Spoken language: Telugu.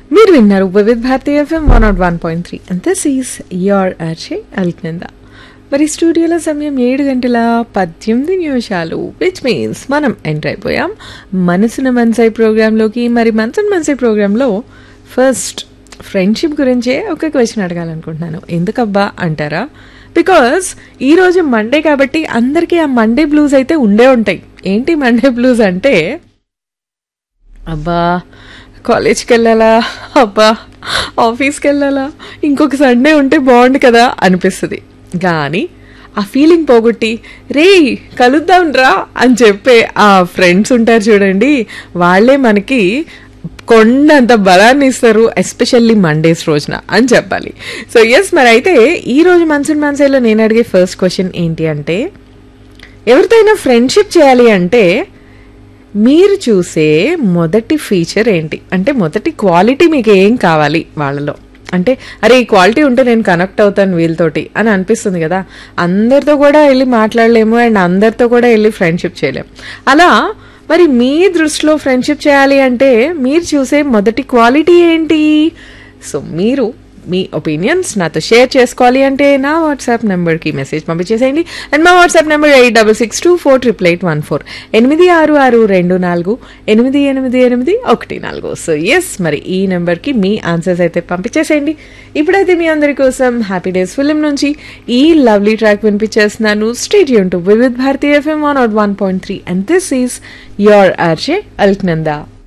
మీరు విన్నారు Vividh Bharati FM one naught one point three and this is your RJ Alaknanda మరి స్టూడియోలో సమయం ఏడు గంటల పద్దెనిమిది నిమిషాలు విచ్ మీన్స్ మనం ఎంటర్ అయిపోయాం మనసున మనసై ప్రోగ్రాంలోకి మరి మనసున మనసై ప్రోగ్రాంలో ఫస్ట్ ఫ్రెండ్షిప్ గురించే ఒక క్వశ్చన్ అడగాలనుకుంటున్నాను ఎందుకబ్బా అంటారా బికాస్ ఈరోజు మండే కాబట్టి అందరికీ ఆ మండే బ్లూస్ అయితే ఉండే ఉంటాయి ఏంటి మండే బ్లూస్ అంటే అబ్బా కాలేజ్కి వెళ్ళాలా అబ్బా ఆఫీస్కి వెళ్ళాలా ఇంకొక సండే ఉంటే బాగుండు కదా అనిపిస్తుంది కానీ ఆ ఫీలింగ్ పోగొట్టి రే కలుద్దాం రా అని చెప్పే ఆ ఫ్రెండ్స్ ఉంటారు చూడండి వాళ్ళే మనకి కొండంత బలాన్ని ఇస్తారు ఎస్పెషల్లీ మండేస్ రోజున అని చెప్పాలి సో ఎస్ మరి అయితే ఈ రోజు మన్సూన్ మాన్సైలో నేను అడిగే ఫస్ట్ క్వశ్చన్ ఏంటి అంటే ఎవరితో అయినా ఫ్రెండ్షిప్ చేయాలి అంటే మీరు చూసే మొదటి ఫీచర్ ఏంటి అంటే మొదటి క్వాలిటీ మీకు ఏం కావాలి వాళ్ళలో అంటే అరే ఈ క్వాలిటీ ఉంటే నేను కనెక్ట్ అవుతాను వీళ్ళతోటి అని అనిపిస్తుంది కదా అందరితో కూడా వెళ్ళి మాట్లాడలేము అండ్ అందరితో కూడా వెళ్ళి ఫ్రెండ్షిప్ చేయలేము అలా మరి మీ దృష్టిలో ఫ్రెండ్షిప్ చేయాలి అంటే మీరు చూసే మొదటి క్వాలిటీ ఏంటి సో మీరు మీ ఒపీనియన్స్ నాతో షేర్ చేసుకోవాలి అంటే నా వాట్సాప్ నెంబర్కి మెసేజ్ పంపించేసేయండి అండ్ మా WhatsApp number eight double six two four triple eight one four ఎనిమిది ఆరు ఆరు రెండు నాలుగు ఎనిమిది ఎనిమిది ఎనిమిది ఒకటి నాలుగు సో ఎస్ మరి ఈ నెంబర్కి మీ ఆన్సర్స్ అయితే పంపించేసేయండి ఇప్పుడైతే మీ అందరి కోసం హ్యాపీ డేస్ ఫిలిం నుంచి ఈ లవ్లీ ట్రాక్ వినిపించేస్తున్నాను స్టేట్ యూన్ to Vividh Bharati FM one naught one point three and this is your RJ Alaknanda